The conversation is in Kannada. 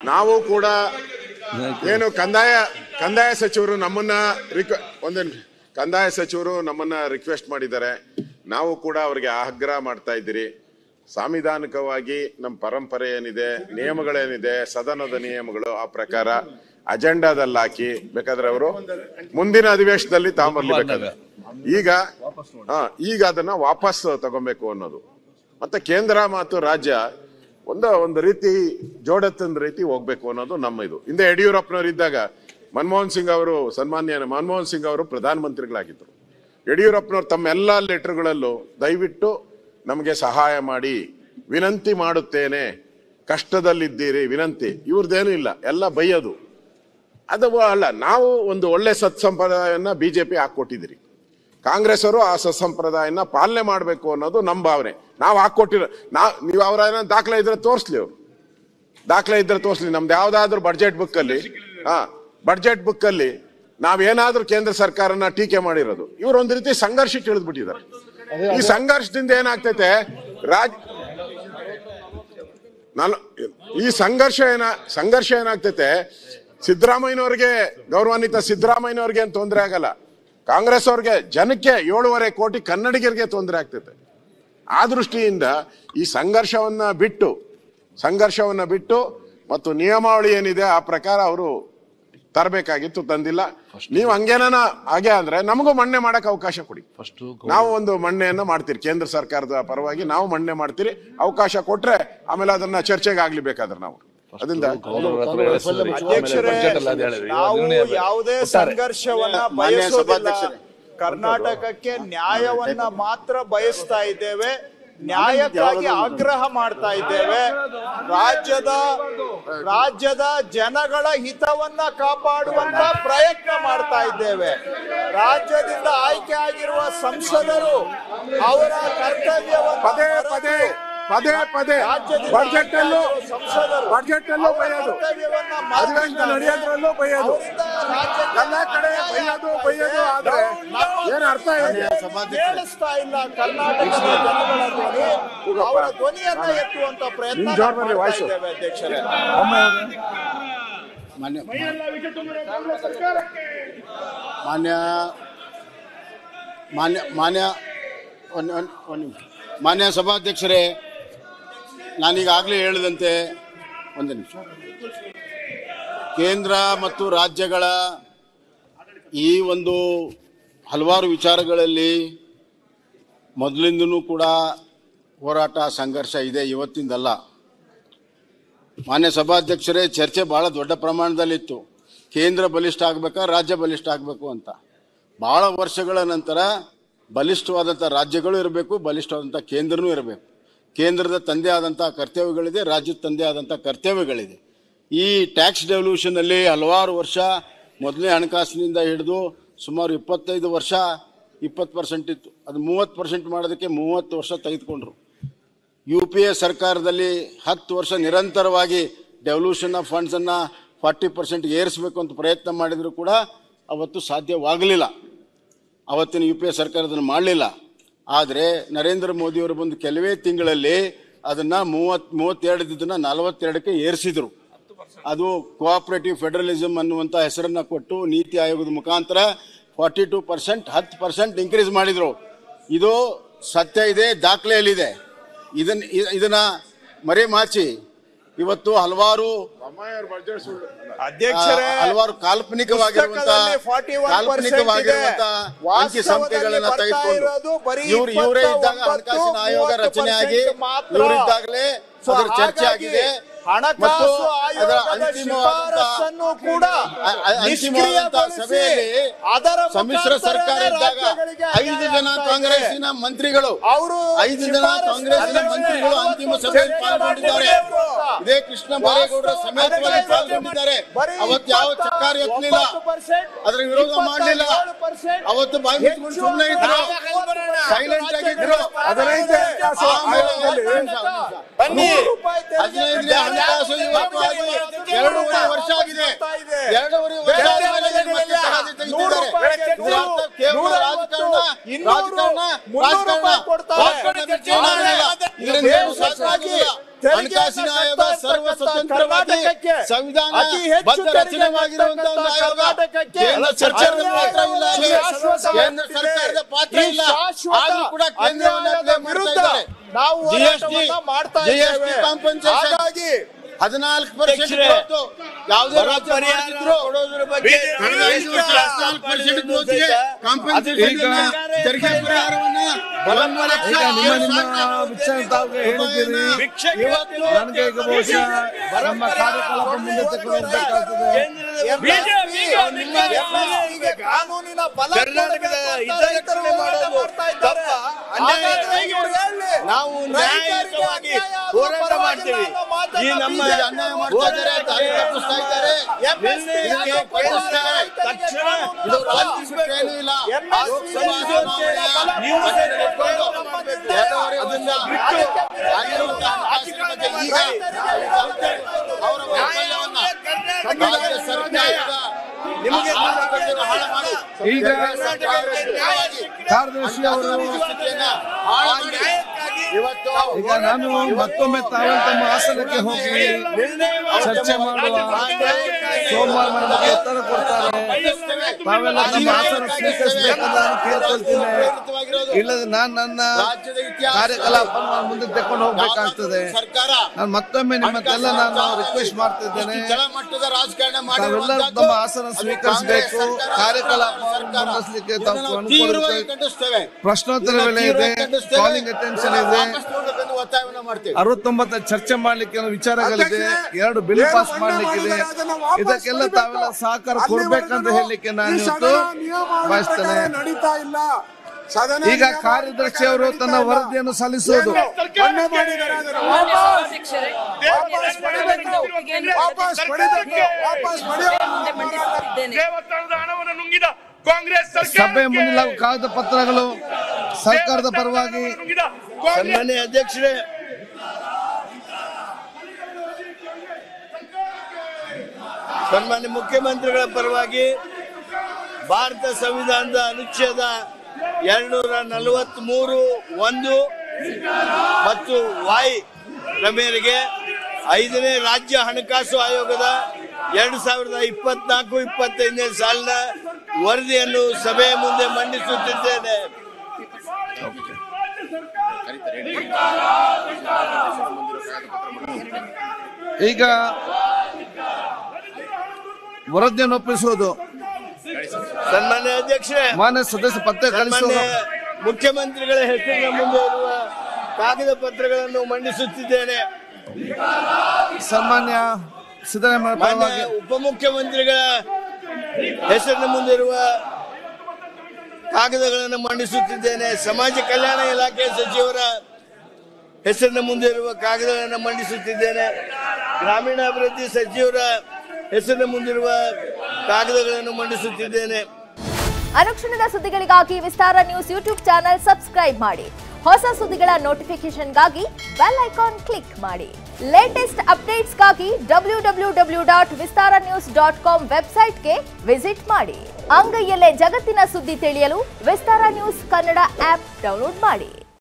ನಾವು ಕೂಡ ಏನು ಕಂದಾಯ ಕಂದಾಯ ಸಚಿವರು ನಮ್ಮನ್ನ ರಿಕ್ವೆ ಒಂದೇ ನಿಮಿಷ. ಕಂದಾಯ ಸಚಿವರು ನಮ್ಮನ್ನ ರಿಕ್ವೆಸ್ಟ್ ಮಾಡಿದ್ದಾರೆ ನಾವು ಕೂಡ ಅವರಿಗೆ ಆಗ್ರಹ ಮಾಡ್ತಾ ಇದ್ದೀರಿ ಸಾಂವಿಧಾನಿಕವಾಗಿ ನಮ್ಮ ಪರಂಪರೆ ಏನಿದೆ ನಿಯಮಗಳೇನಿದೆ ಸದನದ ನಿಯಮಗಳು ಆ ಪ್ರಕಾರ ಅಜೆಂಡಾದಲ್ಲಿ ಹಾಕಿ ಬೇಕಾದ್ರೆ ಅವರು ಮುಂದಿನ ಅಧಿವೇಶನದಲ್ಲಿ ತಾಂಬರ್ಲಿ ಬೇಕಾದ್ರೆ ಈಗ ಹಾ ಈಗ ಅದನ್ನ ವಾಪಸ್ ತಗೊಬೇಕು ಅನ್ನೋದು ಮತ್ತೆ ಕೇಂದ್ರ ಮತ್ತು ರಾಜ್ಯ ಒಂದು ಒಂದು ರೀತಿ ಜೋಡೆತ್ತದ ರೀತಿ ಹೋಗ್ಬೇಕು ಅನ್ನೋದು ನಮ್ಮ ಇದು ಹಿಂದೆ ಯಡಿಯೂರಪ್ಪನವರು ಇದ್ದಾಗ ಮನಮೋಹನ್ ಸಿಂಗ್ ಅವರು ಸನ್ಮಾನ್ಯ ಮನಮೋಹನ್ ಸಿಂಗ್ ಅವರು ಪ್ರಧಾನಮಂತ್ರಿಗಳಾಗಿದ್ದರು ಯಡಿಯೂರಪ್ಪನವರು ತಮ್ಮ ಎಲ್ಲ ಲೆಟರ್ಗಳಲ್ಲೂ ದಯವಿಟ್ಟು ನಮಗೆ ಸಹಾಯ ಮಾಡಿ ವಿನಂತಿ ಮಾಡುತ್ತೇನೆ ಕಷ್ಟದಲ್ಲಿದ್ದೀರಿ ವಿನಂತಿ ಇವ್ರದ್ದೇನು ಇಲ್ಲ ಎಲ್ಲ ಬೈಯೋದು ಅದು ಅಲ್ಲ ನಾವು ಒಂದು ಒಳ್ಳೆ ಸತ್ಸಂಪ್ರದಾಯವನ್ನ ಬಿಜೆಪಿ ಹಾಕೊಟ್ಟಿದ್ದೀರಿ ಕಾಂಗ್ರೆಸ್ ಅವರು ಆ ಸತ್ಸಂಪ್ರದಾಯನ ಪಾಲನೆ ಮಾಡಬೇಕು ಅನ್ನೋದು ನಮ್ಮ ಭಾವನೆ ನಾವು ಹಾಕೊಟ್ಟಿರೋ ನಾವು ನೀವು ಅವರ ಏನೋ ದಾಖಲೆ ಇದ್ರೆ ತೋರಿಸ್ಲಿ ಅವರು ದಾಖಲೆ ಇದ್ರೆ ತೋರಿಸ್ಲಿ ನಮ್ದು ಯಾವ್ದಾದ್ರು ಬಡ್ಜೆಟ್ ಬುಕ್ ಅಲ್ಲಿ ಹಾ ಬಡ್ಜೆಟ್ ಬುಕ್ ಅಲ್ಲಿ ನಾವೇನಾದ್ರೂ ಕೇಂದ್ರ ಸರ್ಕಾರನ ಟೀಕೆ ಮಾಡಿರೋದು ಇವರು ಒಂದು ರೀತಿ ಸಂಘರ್ಷಕ್ಕೆ ಇಳಿದ್ಬಿಟ್ಟಿದ್ದಾರೆ ಈ ಸಂಘರ್ಷದಿಂದ ಏನಾಗ್ತೈತೆ ರಾಜ್ ನಾನು ಈ ಸಂಘರ್ಷ ಏನ ಸಂಘರ್ಷ ಏನಾಗ್ತೈತೆ ಸಿದ್ದರಾಮಯ್ಯನವ್ರಿಗೆ ಗೌರವಾನ್ವಿತ ಸಿದ್ದರಾಮಯ್ಯನವ್ರಿಗೆ ಏನ್ ತೊಂದರೆ ಆಗಲ್ಲ ಕಾಂಗ್ರೆಸ್ ಅವ್ರಿಗೆ ಜನಕ್ಕೆ ಏಳುವರೆ ಕೋಟಿ ಕನ್ನಡಿಗರಿಗೆ ತೊಂದರೆ ಆಗ್ತೈತೆ ಆ ದೃಷ್ಟಿಯಿಂದ ಈ ಸಂಘರ್ಷವನ್ನ ಬಿಟ್ಟು ಸಂಘರ್ಷವನ್ನ ಬಿಟ್ಟು ಮತ್ತು ನಿಯಮಾವಳಿ ಏನಿದೆ ಆ ಪ್ರಕಾರ ಅವರು ತರಬೇಕಾಗಿತ್ತು ತಂದಿಲ್ಲ ನೀವು ಹಂಗೇನ ಹಾಗೆ ಅಂದ್ರೆ ನಮಗೂ ಮಣ್ಣೆ ಮಾಡಕ್ ಅವಕಾಶ ಕೊಡಿ ಫಸ್ಟ್ ನಾವು ಒಂದು ಮಣ್ಣೆಯನ್ನ ಮಾಡ್ತೀರಿ ಕೇಂದ್ರ ಸರ್ಕಾರದ ಪರವಾಗಿ ನಾವು ಮಣ್ಣೆ ಮಾಡ್ತೀರಿ ಅವಕಾಶ ಕೊಟ್ರೆ ಆಮೇಲೆ ಅದನ್ನ ಚರ್ಚೆಗೆ ಆಗ್ಲಿ ಬೇಕಾದ್ರೆ ನಾವು ಅದರಿಂದ ಅಧ್ಯಕ್ಷರೇ ನಾವು ಯಾವುದೇ ಸಂಘರ್ಷವನ್ನ ಮಾನ್ಯ ಬಯಸೋದಿಲ್ಲ ಸಭಾಧ್ಯಕ್ಷರೇ. ಕರ್ನಾಟಕಕ್ಕೆ ನ್ಯಾಯವನ್ನ ಮಾತ್ರ ಬಯಸ್ತಾ ಇದ್ದೇವೆ ನ್ಯಾಯಕ್ಕಾಗಿ ಆಗ್ರಹ ಮಾಡ್ತಾ ಇದ್ದೇವೆ ರಾಜ್ಯದ ರಾಜ್ಯದ ಜನಗಳ ಹಿತವನ್ನ ಕಾಪಾಡುವಂತ ಪ್ರಯತ್ನ ಮಾಡ್ತಾ ಇದ್ದೇವೆ ರಾಜ್ಯದಿಂದ ಆಯ್ಕೆ ಆಗಿರುವ ಸಂಸದರು ಅವರ ಕರ್ತವ್ಯವನ್ನು ಪದೇ ಪದೇ ಪದೇ ಪದೇ ರಾಜ್ಯದಿಂದ ಬಡ್ಜೆಟ್ ಅಲ್ಲೂ ಆಯ್ಕೆ ಆಗಿರುವ ಸಂಸದರು ಬಡ್ಜೆಟ್ ಅಲ್ಲೂ ಅವರ ಬೈಯೋದು ಕರ್ತವ್ಯವನ್ನ ಅಧಿವೇಶನ ಮಾಡ್ತಿದ್ದಾರೆ. ನಡೆಯೋದ್ರಲ್ಲೂ ಬೈಯೋದು ಅವರಿಂದ ರಾಜ್ಯಕ್ಕೆ ಎಲ್ಲ ಕಡೆ ಬೈಯೋದು ಬೈಯೋದು ಆದ್ರೆ ಏನ್ ಅರ್ಥ ಇದೆ ಕೇಳಿಸ್ತಾ ಇಲ್ಲ ಕರ್ನಾಟಕದ ಜನಗಳ ಧ್ವನಿ ಅವರ ಧ್ವನಿಯನ್ನ ಎತ್ತುವಂತ ಪ್ರಯತ್ನ ನಿಮ್ ಜೋರ್ ಬರ್ಲಿ, ಮಾಡ್ತಾ ವಾಯ್ಸು. ಇದ್ದೇವೆ ಅಧ್ಯಕ್ಷರೇ ಮಾನ್ಯ ಮಾನ್ಯ ಮಾನ್ಯ ಮಾನ್ಯ ಒಂದು ಒಂದು ಒಂದು ನಿಮಿಷ ಮಾನ್ಯ ಸಭಾಧ್ಯಕ್ಷರೇ ನಾನೀಗಾಗಲೇ ಹೇಳಿದಂತೆ ಒಂದು ನಿಮಿಷ ಕೇಂದ್ರ ಮತ್ತು ರಾಜ್ಯಗಳ ಈ ಒಂದು ಹಲವಾರು ವಿಚಾರಗಳಲ್ಲಿ ಮೊದಲಿಂದನೂ ಕೂಡ ಹೋರಾಟ ಸಂಘರ್ಷ ಇದೆ ಇವತ್ತಿಂದಲ್ಲ ಮಾನ್ಯ ಸಭಾಧ್ಯಕ್ಷರೇ ಚರ್ಚೆ ಬಹಳ ದೊಡ್ಡ ಪ್ರಮಾಣದಲ್ಲಿತ್ತು ಕೇಂದ್ರ ಬಲಿಷ್ಠ ಆಗಬೇಕಾ ರಾಜ್ಯ ಬಲಿಷ್ಠ ಆಗಬೇಕು ಅಂತ ಬಹಳ ವರ್ಷಗಳ ನಂತರ ಬಲಿಷ್ಠವಾದಂಥ ರಾಜ್ಯಗಳು ಇರಬೇಕು ಬಲಿಷ್ಠವಾದಂಥ ಕೇಂದ್ರನೂ ಇರಬೇಕು ಕೇಂದ್ರದ ತಂದೆ ಆದಂಥ ಕರ್ತವ್ಯಗಳಿದೆ ರಾಜ್ಯದ ತಂದೆ ಆದಂಥ ಕರ್ತವ್ಯಗಳಿದೆ ಈ ಟ್ಯಾಕ್ಸ್ ಡೆವಲ್ಯೂಷನಲ್ಲಿ ಹಲವಾರು ವರ್ಷ ಮೊದಲನೇ ಹಣಕಾಸಿನಿಂದ ಹಿಡಿದು ಸುಮಾರು ಇಪ್ಪತ್ತೈದು ವರ್ಷ ಇಪ್ಪತ್ತು ಪರ್ಸೆಂಟ್ ಇತ್ತು ಅದು ಮೂವತ್ತು ಪರ್ಸೆಂಟ್ ಮಾಡೋದಕ್ಕೆ ಮೂವತ್ತು ವರ್ಷ ತೆಗೆದುಕೊಂಡ್ರು ಯು ಪಿ ಎ ಸರ್ಕಾರದಲ್ಲಿ ಹತ್ತು ವರ್ಷ ನಿರಂತರವಾಗಿ ಡೆವಲ್ಯೂಷನ್ ಆಫ್ ಫಂಡ್ಸನ್ನು ಫಾರ್ಟಿ ಪರ್ಸೆಂಟ್ ಏರಿಸಬೇಕು ಅಂತ ಪ್ರಯತ್ನ ಮಾಡಿದರೂ ಕೂಡ ಅವತ್ತು ಸಾಧ್ಯವಾಗಲಿಲ್ಲ ಅವತ್ತಿನ ಯು ಪಿ ಎ ಸರ್ಕಾರ ಅದನ್ನು ಮಾಡಲಿಲ್ಲ ಆದರೆ ನರೇಂದ್ರ ಮೋದಿಯವರು ಬಂದು ಕೆಲವೇ ತಿಂಗಳಲ್ಲಿ ಅದನ್ನು ಮೂವತ್ ಮೂವತ್ತೆರಡದನ್ನ ನಲವತ್ತೆರಡಕ್ಕೆ ಏರಿಸಿದರು ಅದು ಕೋಆಪರೇಟಿವ್ ಫೆಡರಲಿಸಮ್ ಅನ್ನುವಂಥ ಹೆಸರನ್ನು ಕೊಟ್ಟು ನೀತಿ ಆಯೋಗದ ಮುಖಾಂತರ ಫಾರ್ಟಿ ಟೂ ಪರ್ಸೆಂಟ್ ಹತ್ತು ಪರ್ಸೆಂಟ್ ಇನ್ಕ್ರೀಸ್ ಮಾಡಿದರು ಇದು ಸತ್ಯ ಇದೆ ದಾಖಲೆಯಲ್ಲಿದೆ ಇದನ್ನ ಇ- ಇದನ್ನ ಮರೆಮಾಚಿ ಇವತ್ತು ಹಲವಾರು ಅಧ್ಯಕ್ಷರೇ ಆ, ಹಲವಾರು ಕಾಲ್ಪನಿಕವಾಗಿರುವಂತ ಪುಸ್ತಕದಲ್ಲಿ 41% ಕಾಲ್ಪನಿಕವಾಗಿರುವಂತ ಇದೆ. ಅಂಕಿ ಸಂಖ್ಯೆಗಳನ್ನ ವಾಸ್ತವದಲ್ಲಿ ಬರ್ತಾ ತೆಗೆದುಕೊಂಡು ಇರೋದು ಬರೀ ಇವ್ರು ಇವರೇ ಇದ್ದಾಗ 29, ಹಣಕಾಸಿನ ಆಯೋಗ ರಚನೆ ಆಗಿ 30% ಮಾತ್ರ. ಇವರಿದ್ದಾಗಲೇ ಸೊ ಅದರ ಚರ್ಚೆ ಹಾಗಾಗಿ ಆಗಿದೆ ಮತ್ತು ಹಣಕಾಸು ಅದರ ಆಯೋಗದ ಅಂತಿಮವಾದಂತ ಶಿಫಾರಸನ್ನು ಕೂಡ ಅ- ಅ- ಅಂತಿಮವಾದಂತ ನಿಷ್ಕ್ರಿಯಗೊಳಿಸಿ ಸಭೆಯಲ್ಲಿ ಅದರ ಸಮ್ಮಿಶ್ರ ಸರ್ಕಾರ ಮುಖಾಂತರನೇ ಇದ್ದಾಗ ರಾಜ್ಯಗಳಿಗೆ ಐದು ಅನ್ಯಾಯ ಜನ ಆಗ್ತಾ ಇದೆ. ಕಾಂಗ್ರೆಸ್ಸಿನ ಮಂತ್ರಿಗಳು ಅವರು ಐದು ಜನ ಶಿಫಾರಸು ಕಾಂಗ್ರೆಸ್ಸಿನ ಮಾಡಿದ್ದಾರೆ. ಮಂತ್ರಿಗಳು ಅಂತಿಮ ಸಭೆಯಲ್ಲಿ ಪಾಲ್ಗೊಂಡಿದ್ದಾರೆ ಇದೇ ಕೃಷ್ಣ ಬೈರೇಗೌಡರ ಸಮೇತವಾಗಿ ಪಾಲ್ಗೊಂಡಿದ್ದಾರೆ ಅವತ್ತು ಯಾವ ಚಕ್ಕಾರ ಎತ್ತಲಿಲ್ಲ ಅದರ ವಿರೋಧ ಮಾಡಲಿಲ್ಲ ಅವತ್ತು ಬಾಯಿ ಮುಚ್ಕೊಂಡು ಸುಮ್ಮನೆ ಇದ್ರು ಸೈಲೆಂಟ್ ಆಗಿದ್ರು ಹದಿನೈದು ಹಣಕಾಸು ಆಯೋಗದಲ್ಲಿ ಬನ್ನಿ ಹದಿನೈದನೇ ಹಣಕಾಸು ಇವತ್ತು ಆಗಿ ಎರಡೂವರೆ ವರ್ಷ ಆಗಿದೆ ಎರಡೂವರೆ ವರ್ಷ ಆದ್ಮೇಲೆ ಈಗ ಮತ್ತೆ ತಗಾದೆ ತೆಗಿತಿದ್ದಾರೆ ಇದರ ಅರ್ಥ ಕೇವಲ ರಾಜಕಾರಣ ರಾಜಕಾರಣ ರಾಜಕಾರಣ ರಾಜಕಾರಣ ಬಿಟ್ಟು ಏನಾಗಲಿಲ್ಲ ಇದರಿಂದ ಏನು ಸಾಧ್ಯ ಆಗಿಲ್ಲ ಹಣಕಾಸಿನ ಆಯೋಗ ಸರ್ವ ಸ್ವತಂತ್ರವಾಗಿ ಸಂವಿಧಾನ ಅತಿ ಹೆಚ್ಚು ಬದ್ಧ ರಚನೆವಾಗಿರುವಂತಹ ಒಂದು ಆಯೋಗ ಕರ್ನಾಟಕಕ್ಕೆ ಕೇಂದ್ರ ಸರ್ಕಾರದ ಪಾತ್ರ ಇಲ್ಲ ಅಲ್ಲಿ. ಶಾಶ್ವತ ಕೇಂದ್ರ ಸರ್ಕಾರದ ಪಾತ್ರ ಈ ಇಲ್ಲ ಶಾಶ್ವತ ಆದ್ರೂ ಕೂಡ ಕೇಂದ್ರವನ್ನ ಅನ್ಯಾಯದ blame ಮಾಡ್ತಾ ವಿರುದ್ಧ ಇದ್ದಾರೆ. ನಾವು GST, ಹೋರಾಟವನ್ನ ಮಾಡ್ತಾ GST ಇದ್ದೇವೆ compensation. ಹಾಗಾಗಿ ಹದಿನಾಲ್ಕು ಪರ್ಸೆಂಟ್ ಅಧ್ಯಕ್ಷರೇ, ಯಾವುದೇ ಬರ ರಾಜ್ಯ ಪರಿಹಾರ ಮಾಡಿದ್ರು ಕೊಡೋದ್ರ ಬಗ್ಗೆ ಕಳೆದ ಐದು ವರ್ಷ ಹದಿನಾಲ್ಕು ಪರ್ಸೆಂಟ್ ಗ್ರೋತ್ಗೆ compensation ಈಗ ತೆರಿಗೆ ಪರಿಹಾರವನ್ನ ಒಂದು ಲಕ್ಷ ಈಗ ನಿಮ್ಮ ಏಳು ನಿಮ್ಮ ಸಾವಿರ ವಿಚಾರ ತಾವು ಹೇಳಿದ್ದೀರಿ ಭಿಕ್ಷೆ ಇವತ್ತು ನನಗೆ ಈಗ ಬಹುಶಃ ನಮ್ಮ ಕಾರ್ಯಕಲಾಪ ಮುಂದೆ ತಗೊಳ್ಬೇಕಾಗ್ತದೆ MSP ಕಾನೂನಿನ ಬಲ ಕರ್ನಾಟಕದ ಕೊಡಬೇಕು ಅಂತ ಹಿತರಕ್ಷಣೆ ರೈತರು ಹೋರಾಟ ಮಾಡೋದು ಮಾಡ್ತಾ ಇದ್ದಾರೆ. ತಪ್ಪ? ಅನ್ಯಾಯ ಹಾಗಾದ್ರೆ ಇವ್ರು ಹೇಳಿ. ನಾವು ರೈತರಿಗೆ ನ್ಯಾಯಯುತವಾಗಿ ಅನ್ಯಾಯ ಆದ್ರೂ ಹೋರಾಟ ಪರವಾಗಿಲ್ಲ ಮಾಡ್ತೀವಿ ಅನ್ನೋ ಮಾತನ್ನ ಈ ನಮ್ಮ BJP ಅನ್ಯಾಯ ಮಾಡ್ತಾ ಇದ್ದಾರೆ ದಾರಿ ತಪ್ಪಿಸ್ತಾ ಇದ್ದಾರೆ MSP ಇದಕ್ಕೆ ಯಾಕೆ ಪರವಾಗಿಲ್ಲ? ತಕ್ಷಣ ರೈತರಿಗೆ ತಕ್ಷಣ ಕಾನೂನಿನ ಇದು ಬಲ. ಬಂಧಿಸ್ಬಿಟ್ರೇನೂ ಇಲ್ಲ MSP ಲೋಕಸಭಾ ಚುನಾವಣೆಯ ನೀವು ಬಜೆಟ್ ಇಟ್ಕೊಂಡು ನಮ್ಮದಿಂದ ಎರಡೂವರೆ ವರ್ಷ ಅದಕ್ಕೆ ಆಗಿರುವಂತಹ ಹಣಕಾಸಿನ ಬಗ್ಗೆ ಈಗ ಅವರ ವೈಫಲ್ಯವನ್ನ ರಾಜ್ಯ ಸರ್ಕಾರದ ನಿಮಗೆ ಹಾಳು ಮಾಡಿ ಈಗ ಕಾರ್ಯದರ್ಶಿ ಅವರು ಸ್ಥಿತಿಯನ್ನ ಹಾಳು ಮಾಡಿ ಇವತ್ತು ಈಗ ನಾನು ಮತ್ತೊಮ್ಮೆ ತಾವೆಲ್ಲ ತಮ್ಮ ಆಸನಕ್ಕೆ ಹೋಗಿ ಚರ್ಚೆ ಮಾಡುವ ಸೋಮವಾರ ನನಗೆ ಒತ್ತಡ ಕೊಡ್ತಾರೆ ತಾವೆಲ್ಲ ತಮ್ಮ ಆಸನ ಸ್ವೀಕರಿಸಬೇಕಂತ ನಾನು ಕೇಳ್ಕೊಳ್ತೀನಿ ಇಲ್ಲದೆ ನಾನು ನನ್ನ ರಾಜ್ಯದ ಇತಿಹಾಸ ಕಾರ್ಯಕಲಾಪ ಮುಂದೆ ತಕೊಂಡು ಹೋಗ್ಬೇಕಾಗ್ತದೆ ಸರ್ಕಾರ ನಾನು ಮತ್ತೊಮ್ಮೆ ನಿಮ್ಮನ್ನೆಲ್ಲ ನಾನು ರಿಕ್ವೆಸ್ಟ್ ಮಾಡ್ತಿದ್ದೇನೆ ಇಷ್ಟು ಕೆಳಮಟ್ಟದ ರಾಜಕಾರಣ ತಾವೆಲ್ಲರೂ ತಮ್ಮ ಆಸನ ಸ್ವೀಕರಿಸಬೇಕು ಕಾರ್ಯಕಲಾಪ ಮುಂದುವರಿಸಲಿಕ್ಕೆ ತಾವು ತೀವ್ರವಾಗಿ ಅನುಕೂಲ ಖಂಡಿಸ್ತೇವೆ ಪ್ರಶ್ನೋತ್ತರ ವೇಳೆ ಇದೆ ಕಾಲಿಂಗ್ ಅಟೆನ್ಷನ್ ಇದೆ ವಾಪಸ್ ತಗೊಳ್ಬೇಕೆಂದು ಒತ್ತಾಯವನ್ನ ಮಾಡ್ತೇವೆ ಅರವತ್ತೊಂಬತ್ತ ಚರ್ಚೆ ಮಾಡ್ಲಿಕ್ಕೆ ಏನೋ ವಿಚಾರಗಳಿದೆ ಎರಡು ಬಿಲ್ ಪಾಸ್ ಮಾಡ್ಲಿಕ್ಕಿದೆ ಇದಕ್ಕೆಲ್ಲ ತಾವೆಲ್ಲ ಸಹಕಾರ ಕೊಡ್ಬೇಕಂತ ಹೇಳಲಿಕ್ಕೆ ನಾನು ಇವತ್ತು ಬಯಸ್ತೇನೆ ನಡೀತಾ ಇಲ್ಲ ಸದನ ಈಗ ಕಾರ್ಯದರ್ಶಿ ಅವರು ತನ್ನ ವರದಿಯನ್ನು ಸಲ್ಲಿಸುವುದು ಮೊನ್ನೆ ಮಾಡಿದ್ದಾರೆ ಅದನ್ನ ವಾಪಸ್ ವಾಪಸ್ ಪಡಿಬೇಕು ವಾಪಸ್ ಪಡಿಬೇಕು ವಾಪಸ್ ಪಡೆಯೋ ದೇವಸ್ಥಾನದ ಹಣವನ್ನು ನುಂಗಿದ ಕಾಂಗ್ರೆಸ್ ಸಭೆ ಮುಂದಿನ ಕಾಗದ ಪತ್ರಗಳು ಸರ್ಕಾರದ ಪರವಾಗಿ ನುಂಗಿದ ಸನ್ಮಾನ್ಯ ಅಧ್ಯಕ್ಷರೇ ಸನ್ಮಾನ್ಯ ಮುಖ್ಯಮಂತ್ರಿಗಳ ಪರವಾಗಿ ಭಾರತ ಸಂವಿಧಾನದ ಅನುಚ್ಛೇದ ಎರಡ್ನೂರ ನಲವತ್ತ್ ಮೂರು ಒಂದು ಮತ್ತು ವಾಯ್ ರ ಮೇರೆಗೆ ಐದನೇ ರಾಜ್ಯ ಹಣಕಾಸು ಆಯೋಗದ ಎರಡು ಸಾವಿರದ ಇಪ್ಪತ್ನಾಲ್ಕು ಇಪ್ಪತ್ತೈದನೇ ಸಾಲಿನ ವರದಿಯನ್ನು ಸಭೆಯ ಮುಂದೆ ಮಂಡಿಸುತ್ತಿದ್ದೇನೆ ಈಗ ವರದಿಯನ್ನು ಒಪ್ಪಿಸುವುದು ಸನ್ಮಾನ್ಯ ಅಧ್ಯಕ್ಷರೇ ಮಾನ್ಯ ಸದಸ್ಯ ಪತ್ರ ಸನ್ಮಾನ್ಯ ಕಳಿಸುವುದು ಮುಖ್ಯಮಂತ್ರಿಗಳ ಹೆಸರಿನ ಮುಂದೆ ಇರುವ ಕಾಗದ ಪತ್ರಗಳನ್ನು ಮಂಡಿಸುತ್ತಿದ್ದೇನೆ ಸನ್ಮಾನ್ಯ ಸಿದ್ದರಾಮಯ್ಯ ಮಾನ್ಯ ಪರವಾಗಿ ಉಪಮುಖ್ಯಮಂತ್ರಿಗಳ ಹೆಸರಿನ ಮುಂದೆ ಇರುವ ಕಾಗದಗಳನ್ನು ಮಂಡಿಸುತ್ತಿದ್ದೇನೆ ಸಮಾಜ ಕಲ್ಯಾಣ ಇಲಾಖೆ ಸಚಿವರ ಹೆಸರಿನ ಮುಂದೆ ಇರುವ ಕಾಗದಗಳನ್ನು ಮಂಡಿಸುತ್ತಿದ್ದೇನೆ ಗ್ರಾಮೀಣಾಭಿವೃದ್ಧಿ ಸಚಿವರ ಹೆಸರಿನ ಮುಂದಿರುವ ಕಾಗದಗಳನ್ನು ಮಂಡಿಸುತ್ತಿದ್ದೇನೆ ಅನುಕ್ಷಣದ ಸುದ್ದಿಗಳಿಗಾಗಿ Vistara news YouTube channel subscribe ಮಾಡಿ ಹೊಸ ಸುದ್ದಿಗಳ ನೋಟಿಫಿಕೇಶನ್ಗಾಗಿ ಬೆಲ್ ಐಕಾನ್ ಕ್ಲಿಕ್ ಮಾಡಿ ಲೇಟೆಸ್ಟ್ ಅಪ್ಡೇಟ್ಸ್ಗಾಗಿ W W W dot Vistara news dot com ವೆಬ್ಸೈಟ್ಗೆ ವಿಸಿಟ್ ಮಾಡಿ ಅಂಗೈಯಲ್ಲೇ ಜಗತ್ತಿನ ಸುದ್ದಿ ತಿಳಿಯಲು Vistara news Kannada app download ಮಾಡಿ